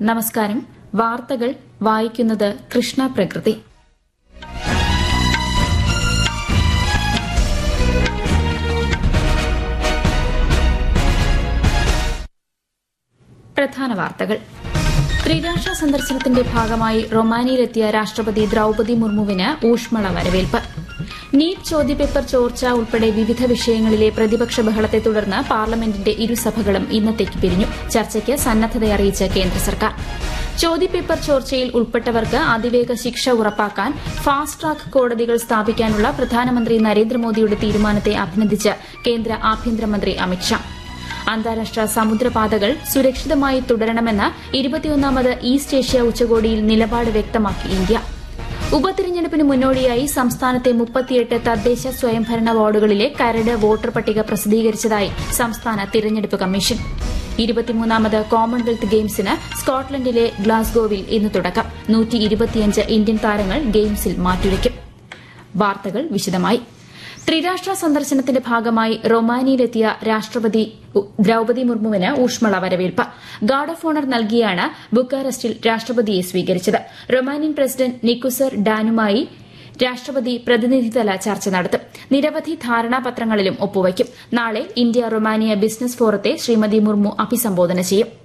നമസ്കാരം വാർത്തകൾ വായിക്കുന്നത് കൃഷ്ണ പ്രകൃതി പ്രധാന വാർത്തകൾ ത്രിരാഷ്ട്ര സന്ദർശനത്തിന്റെ ഭാഗമായി റൊമാനിയയിലെത്തിയ രാഷ്ട്രപതി ദ്രൌപതി മുർമുവിന് ഊഷ്മള വരവേൽപ്പ് നീറ്റ് ചോദ്യപേപ്പർ ചോർച്ച ഉൾപ്പെടെ വിവിധ വിഷയങ്ങളിലെ പ്രതിപക്ഷ ബഹളത്തെ തുടർന്ന് പാർലമെന്റിന്റെ ഇരുസഭകളും ഇന്നത്തേക്ക് പിരിഞ്ഞു ചർച്ചയ്ക്ക് സന്നദ്ധതയറിയിച്ച് കേന്ദ്ര സർക്കാർ ചോദ്യപേപ്പർ ചോർച്ചയിൽ ഉൾപ്പെട്ടവർക്ക് അതിവേഗ ശിക്ഷ ഉറപ്പാക്കാൻ ഫാസ്റ്റ് ട്രാക്ക് കോടതികൾ സ്ഥാപിക്കാനുള്ള പ്രധാനമന്ത്രി നരേന്ദ്രമോദിയുടെ തീരുമാനത്തെ അഭിനന്ദിച്ച് കേന്ദ്ര ആഭ്യന്തരമന്ത്രി അമിത്ഷാ അന്താരാഷ്ട്ര സമുദ്രപാതകൾ സുരക്ഷിതമായി തുടരണമെന്ന് ഇരുപത്തിയൊന്നാമത് ഈസ്റ്റ് ഏഷ്യ ഉച്ചകോടിയിൽ നിലപാട് വ്യക്തമാക്കി ഇന്ത്യ ഉപതിരഞ്ഞെടുപ്പിന് മുന്നോടിയായി സംസ്ഥാനത്തെ മുപ്പത്തിയെട്ട് തദ്ദേശ സ്വയംഭരണ വാർഡുകളിലെ കരട് വോട്ടർ പട്ടിക പ്രസിദ്ധീകരിച്ചതായി സംസ്ഥാന തിരഞ്ഞെടുപ്പ് കമ്മീഷൻ ഇരുപത്തിമൂന്നാമത് കോമൺവെൽത്ത് ഗെയിംസിന് സ്കോട്ട്ലൻഡിലെ ഗ്ലാസ്ഗോവിൽ ഇന്ന് തുടക്കം നൂറ്റി ഇരുപത്തിയഞ്ച് ഇന്ത്യൻ താരങ്ങൾ ഗെയിംസിൽ മാറ്റുരയ്ക്കും വാർത്തകൾ വിശദമായി ത്രിരാഷ്ട്ര സന്ദർശനത്തിന്റെ ഭാഗമായി റൊമാനിയയിലെത്തിയ രാഷ്ട്രപതി ദ്രൌപതി മുർമുവിന് ഊഷ്മള വരവേൽപ്പ് ഗാർഡ് ഓഫ് ഓണർ നൽകിയാണ് ബുക്കാറസ്റ്റിൽ രാഷ്ട്രപതിയെ സ്വീകരിച്ചത് റൊമാനിയൻ പ്രസിഡന്റ് നിക്കുസർ ഡാനുമായി രാഷ്ട്രപതി പ്രതിനിധിതല ചർച്ച നടത്തും നിരവധി ധാരണാപത്രങ്ങളിലും ഒപ്പുവയ്ക്കും നാളെ ഇന്ത്യ റൊമാനിയ ബിസിനസ് ഫോറത്തെ ശ്രീമതി മുർമു അഭിസംബോധന ചെയ്യും